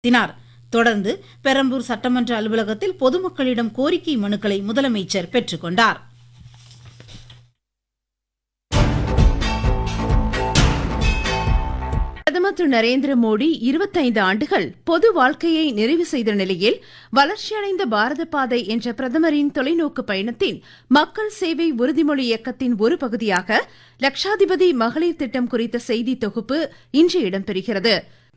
நடத்தினார் தொடர்ந்து பெரம்பூர் சட்டமன்ற அலுவலகத்தில் பொதுமக்களிடம் கோரிக்கை மனுக்களை முதலமைச்சர் பெற்றுக்கொண்டார் பிரதமர் திரு நரேந்திர மோடி இருபத்தைந்து ஆண்டுகள் பொது வாழ்க்கையை நிறைவு செய்த நிலையில் வளர்ச்சியடைந்த பாரத பாதை என்ற பிரதமரின் தொலைநோக்கு பயணத்தின் மக்கள் சேவை உறுதிமொழி இயக்கத்தின் ஒரு பகுதியாக லட்சாதிபதி மகளிர் திட்டம் குறித்த செய்தி தொகுப்பு இன்று இடம்பெறுகிறது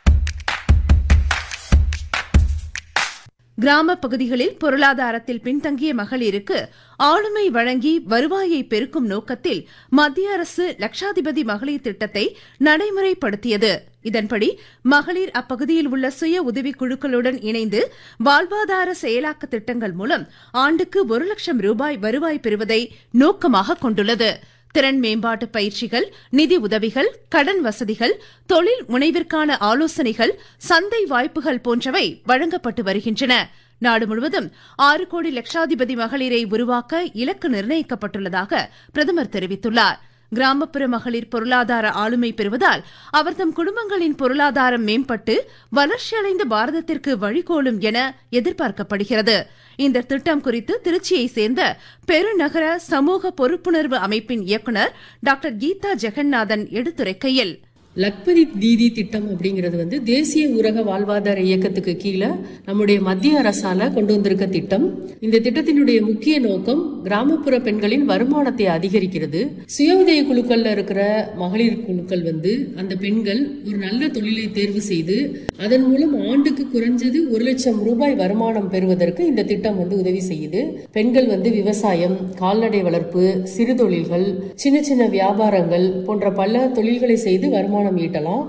கிராம பகுதிகளில் பொருளாதாரத்தில் பின்தங்கிய மகளிருக்கு ஆளுமை வழங்கி வருவாயை பெருக்கும் நோக்கத்தில் மத்திய அரசு லட்சாதிபதி மகளிர் திட்டத்தை நடைமுறைப்படுத்தியது இதன்படி மகளிர் அப்பகுதியில் உள்ள சுய உதவிக் குழுக்களுடன் இணைந்து வாழ்வாதார செயலாக்க திட்டங்கள் மூலம் ஆண்டுக்கு ஒரு லட்சம் ரூபாய் வருவாய் பெறுவதை நோக்கமாக கொண்டுள்ளது திறன் மேம்பாட்டு பயிற்சிகள் நிதி உதவிகள் கடன் வசதிகள் தொழில் முனைவிற்கான ஆலோசனைகள் சந்தை வாய்ப்புகள் போன்றவை வழங்கப்பட்டு வருகின்றன நாடு முழுவதும் ஆறு கோடி லட்சாதிபதி மகளிரை உருவாக்க இலக்கு நிர்ணயிக்கப்பட்டுள்ளதாக பிரதமர் தெரிவித்துள்ளார் கிராமப்புற மகளிர் பொருளாதார ஆளுமை பெறுவதால் அவர்தம் குடும்பங்களின் பொருளாதாரம் மேம்பட்டு வளர்ச்சியடைந்த பாரதத்திற்கு வழிகோலும் என எதிர்பார்க்கப்படுகிறது இந்த திட்டம் குறித்து திருச்சியை சேர்ந்த பெருநகர சமூக பொறுப்புணர்வு அமைப்பின் இயக்குநர் டாக்டர் கீதா ஜெகநாதன் எடுத்துரைக்கையில் லக்பதி தீதி திட்டம் அப்படிங்கிறது வந்து தேசிய ஊரக வாழ்வாதார இயக்கத்துக்கு கீழே நம்முடைய மத்திய அரசால கொண்டு வந்திருக்க திட்டம் இந்த திட்டத்தினுடைய முக்கிய நோக்கம் கிராமப்புற பெண்களின் வருமானத்தை அதிகரிக்கிறது சுய உதவி குழுக்கள்ல இருக்கிற மகளிர் குழுக்கள் வந்து அந்த பெண்கள் ஒரு நல்ல தொழிலை தேர்வு செய்து அதன் மூலம் ஆண்டுக்கு குறைஞ்சது ஒரு லட்சம் ரூபாய் வருமானம் பெறுவதற்கு இந்த திட்டம் வந்து உதவி செய்யுது பெண்கள் வந்து விவசாயம் கால்நடை வளர்ப்பு சிறு தொழில்கள் சின்ன சின்ன வியாபாரங்கள் போன்ற பல தொழில்களை செய்து வருமானம் ஈட்டலாம்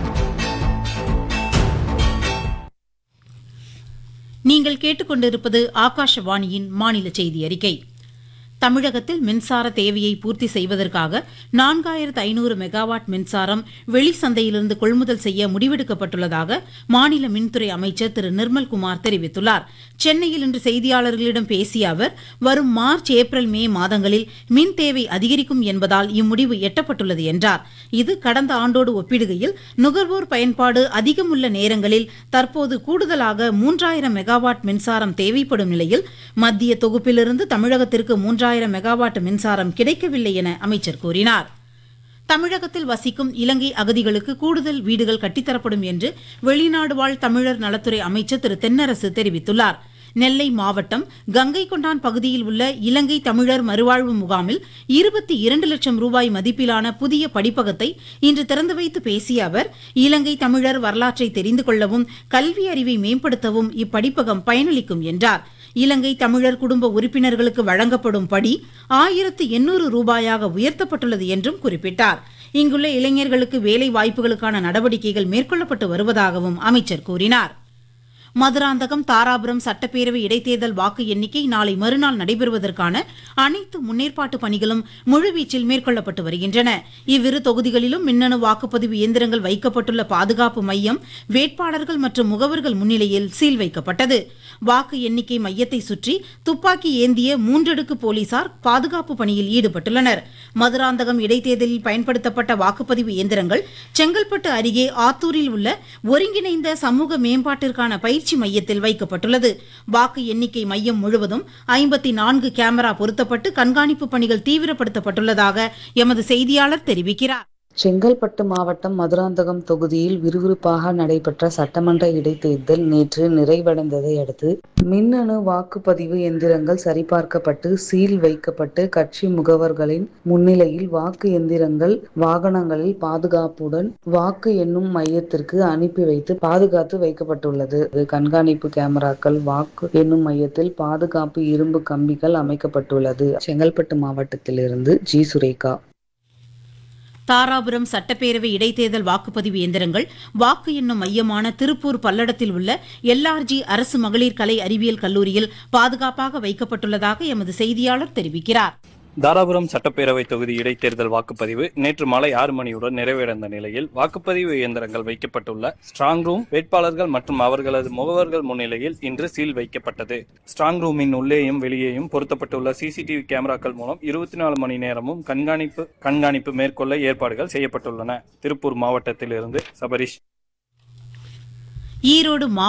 நீங்கள் கேட்டுக்கொண்டிருப்பது ஆகாஷவாணியின் மாநில செய்தி அறிக்கை தமிழகத்தில் மின்சார தேவையை பூர்த்தி செய்வதற்காக நான்காயிரத்து ஐநூறு மெகாவாட் மின்சாரம் வெளிச்சந்தையிலிருந்து கொள்முதல் செய்ய முடிவெடுக்கப்பட்டுள்ளதாக மாநில மின்துறை அமைச்சர் திரு நிர்மல்குமார் தெரிவித்துள்ளார் சென்னையில் இன்று செய்தியாளர்களிடம் பேசிய அவர் வரும் மார்ச் ஏப்ரல் மே மாதங்களில் மின் தேவை அதிகரிக்கும் என்பதால் இம்முடிவு எட்டப்பட்டுள்ளது என்றார் இது கடந்த ஆண்டோடு ஒப்பிடுகையில் நுகர்வோர் பயன்பாடு அதிகம் உள்ள நேரங்களில் தற்போது கூடுதலாக மூன்றாயிரம் மெகாவாட் மின்சாரம் தேவைப்படும் நிலையில் மத்திய தொகுப்பிலிருந்து தமிழகத்திற்கு மூன்றாயிரம் மெகாவாட் மின்சாரம் கிடைக்கவில்லை என அமைச்சர் கூறினார் தமிழகத்தில் வசிக்கும் இலங்கை அகதிகளுக்கு கூடுதல் வீடுகள் கட்டித்தரப்படும் என்று வெளிநாடு வாழ் தமிழர் நலத்துறை அமைச்சர் திரு தென்னரசு தெரிவித்துள்ளார் நெல்லை மாவட்டம் கங்கை கொண்டான் பகுதியில் உள்ள இலங்கை தமிழர் மறுவாழ்வு முகாமில் இருபத்தி இரண்டு லட்சம் ரூபாய் மதிப்பிலான புதிய படிப்பகத்தை இன்று திறந்து வைத்து பேசிய அவர் இலங்கை தமிழர் வரலாற்றை தெரிந்து கொள்ளவும் கல்வி அறிவை மேம்படுத்தவும் இப்படிப்பகம் பயனளிக்கும் என்றார் இலங்கை தமிழர் குடும்ப உறுப்பினர்களுக்கு வழங்கப்படும் படி ஆயிரத்து எண்ணூறு ரூபாயாக உயர்த்தப்பட்டுள்ளது என்றும் குறிப்பிட்டார் இங்குள்ள இளைஞர்களுக்கு வேலை வாய்ப்புகளுக்கான நடவடிக்கைகள் மேற்கொள்ளப்பட்டு வருவதாகவும் அமைச்சர் கூறினார் மதுராந்தகம் தாராபுரம் சட்டப்பேரவை இடைத்தேர்தல் வாக்கு எண்ணிக்கை நாளை மறுநாள் நடைபெறுவதற்கான அனைத்து முன்னேற்பாட்டு பணிகளும் முழுவீச்சில் மேற்கொள்ளப்பட்டு வருகின்றன இவ்விரு தொகுதிகளிலும் மின்னணு வாக்குப்பதிவு இயந்திரங்கள் வைக்கப்பட்டுள்ள பாதுகாப்பு மையம் வேட்பாளர்கள் மற்றும் முகவர்கள் முன்னிலையில் சீல் வைக்கப்பட்டது வாக்கு எண்ணிக்கை மையத்தை சுற்றி துப்பாக்கி ஏந்திய மூன்றடுக்கு போலீசார் பாதுகாப்பு பணியில் ஈடுபட்டுள்ளனர் மதுராந்தகம் இடைத்தேர்தலில் பயன்படுத்தப்பட்ட வாக்குப்பதிவு இயந்திரங்கள் செங்கல்பட்டு அருகே ஆத்தூரில் உள்ள ஒருங்கிணைந்த சமூக மேம்பாட்டிற்கான பயிற்சி மையத்தில் வைக்கப்பட்டுள்ளது வாக்கு எண்ணிக்கை மையம் முழுவதும் ஐம்பத்தி நான்கு கேமரா பொருத்தப்பட்டு கண்காணிப்பு பணிகள் தீவிரப்படுத்தப்பட்டுள்ளதாக எமது செய்தியாளர் தெரிவிக்கிறார் செங்கல்பட்டு மாவட்டம் மதுராந்தகம் தொகுதியில் விறுவிறுப்பாக நடைபெற்ற சட்டமன்ற இடைத்தேர்தல் நேற்று நிறைவடைந்ததை அடுத்து மின்னணு வாக்குப்பதிவு எந்திரங்கள் சரிபார்க்கப்பட்டு சீல் வைக்கப்பட்டு கட்சி முகவர்களின் முன்னிலையில் வாக்கு எந்திரங்கள் வாகனங்களில் பாதுகாப்புடன் வாக்கு எண்ணும் மையத்திற்கு அனுப்பி வைத்து பாதுகாத்து வைக்கப்பட்டுள்ளது கண்காணிப்பு கேமராக்கள் வாக்கு எண்ணும் மையத்தில் பாதுகாப்பு இரும்பு கம்பிகள் அமைக்கப்பட்டுள்ளது செங்கல்பட்டு மாவட்டத்திலிருந்து ஜி சுரேகா தாராபுரம் சட்டப்பேரவை இடைத்தேர்தல் வாக்குப்பதிவு இயந்திரங்கள் வாக்கு எண்ணும் மையமான திருப்பூர் பல்லடத்தில் உள்ள எல்ஆர்ஜி அரசு மகளிர் கலை அறிவியல் கல்லூரியில் பாதுகாப்பாக வைக்கப்பட்டுள்ளதாக எமது செய்தியாளர் தெரிவிக்கிறார் தாராபுரம் சட்டப்பேரவை தொகுதி இடைத்தேர்தல் வாக்குப்பதிவு நேற்று மாலை ஆறு மணியுடன் நிறைவடைந்த நிலையில் வாக்குப்பதிவு இயந்திரங்கள் வைக்கப்பட்டுள்ள ஸ்ட்ராங் ரூம் வேட்பாளர்கள் மற்றும் அவர்களது முகவர்கள் முன்னிலையில் இன்று சீல் வைக்கப்பட்டது ஸ்ட்ராங் ரூமின் உள்ளேயும் வெளியேயும் பொருத்தப்பட்டுள்ள சிசிடிவி கேமராக்கள் மூலம் இருபத்தி நாலு மணி நேரமும் கண்காணிப்பு கண்காணிப்பு மேற்கொள்ள ஏற்பாடுகள் செய்யப்பட்டுள்ளன திருப்பூர் மாவட்டத்திலிருந்து சபரிஷ் ஈரோடு மாவட்ட